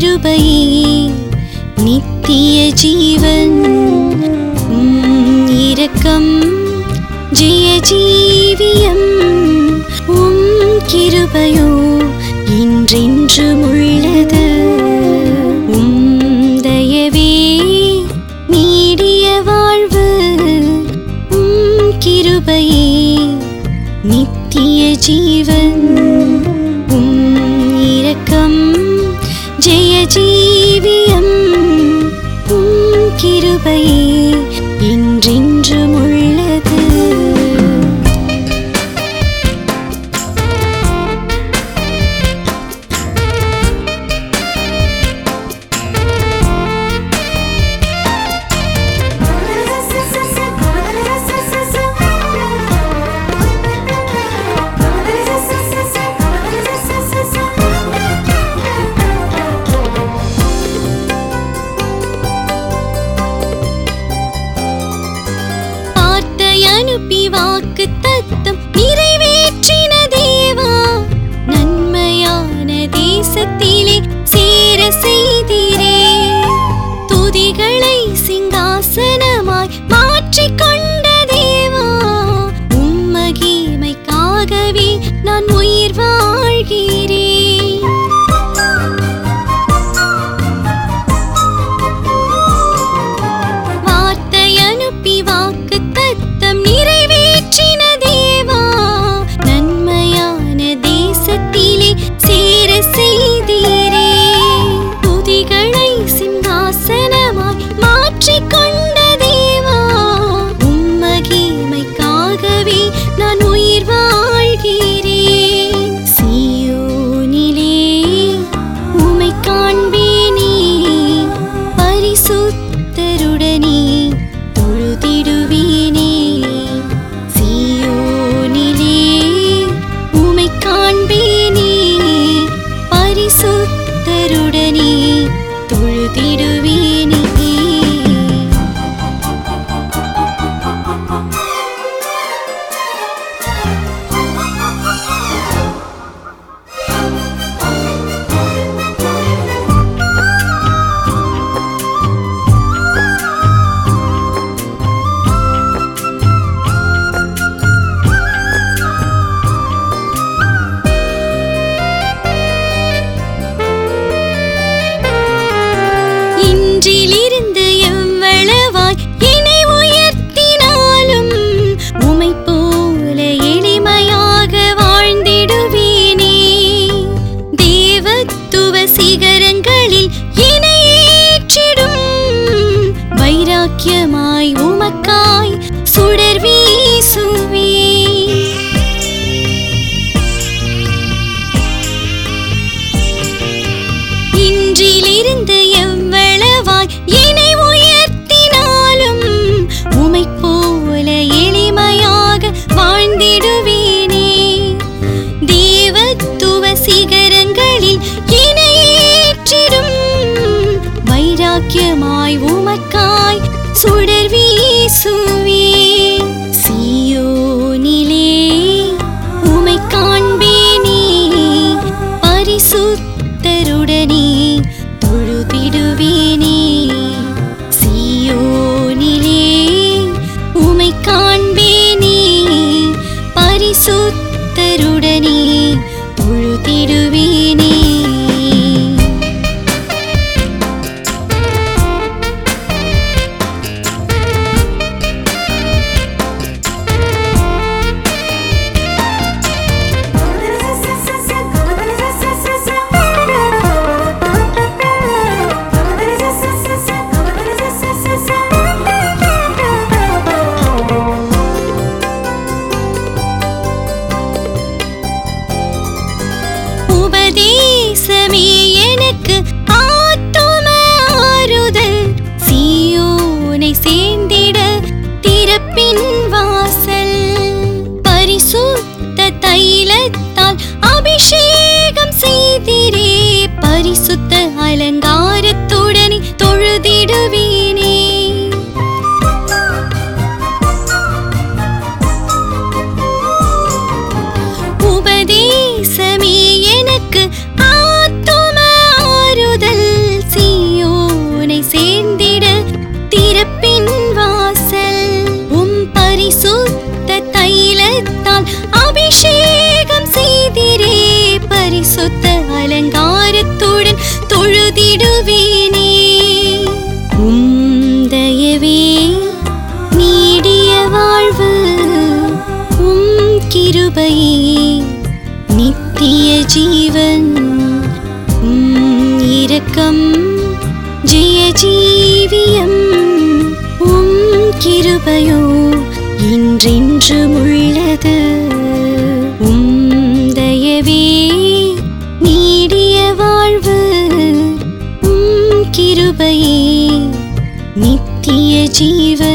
கிருபையே நித்திய ஜீவன் உம் இரக்கம் ஜெய ஜீவியம் உம் கிருபையோ என்றென்றும் உள்ளது உம் தயவே நீடிய வாழ்வு உம் கிருபையே நித்திய ஜீவன் உம் இரக்கம் ஜெய ஜீவியம் உம் கிருபையே என்றென்றும் உள்ளது வார்த்தை அனுப்பி வாக்கு தத்தம் நிறைவேற்றின தேவா நன்மையான தேசத்திலே சேர செய்தீரே துதிகளை சிங்காசனமாய் மாற்றிக் கொண்ட தேவா உம்மகிமைக்காகவே நான் உயிர் வாழ்கிறேன் வார்த்தை அனுப்பி வாக்கு தத்தம் நிறைவேற்றின தேவா நன்மையான தேசத்திலே சேர செய்தீரே துதிகளை சிங்காசனமாய் மாற்றிக் கொண்ட தேவா உம்மகிமைக்காகவே நான் உயிர் வாழ்கிறேன் சீயோனிலே உமை காண்பேனே பரிசுத்தருடனே தொழுதிடுவேனே சீயோனிலே உமை காண்பேனே பரிசுத்தருடனே தொழுதிடுவேனே இன்றிலிருந்து எவ்வளவாய் என்னை உயர்த்தினாலும் உமை போல எளிமையாக வாழ்ந்திடுவேனே தேவத்துவ சிகரங்களில் என்னை ஏற்றிடும் வைராக்கியமாய் உமக்காய் சுடர் வீசுவே இன்றிலிருந்து எவ்வளவாய் என்னை உயர்த்தினாலும் உமை போல எளிமையாக வாழ்ந்திடுவேனே தேவத்துவ சிகரங்களில் என்னை ஏற்றிடும் வைராக்கியமாய் உமக்காய் சுடர் வீசுவே சீயோனிலே உமை காண்பேனே பரிசுத்தருடனே தொழுதிடுவேனே சீயோனிலே உமை காண்பேனே பரிசுத்தருடனே தொழுதிடுவேனே உபதேசமே எனக்கு ஆத்தும ஆறுதல் சீயோனை சேர்ந்திட திறப்பின் வாசல் பரிசுத்த தைலத்தால் அபிஷேகம் செய்திரே பரிசுத்த அலங்காரத்துடனே தொழுதிடுவேனே உபதேசமே எனக்கு ஆத்தும ஆறுதல் அபிஷேகம் செய்திரே பரிசுத்த அலங்காரத்துடன் தொழுதிடுவேனே உம் தயவே நீடிய வாழ்வு உம் கிருபையே நித்திய ஜீவன் உம் இரக்கம் ஜெய ஜீவியம் உம் கிருபையோ என்றென்றும் உள்ளது உம் தயவே நீடிய வாழ்வு உம் கிருபையே நித்திய ஜீவன்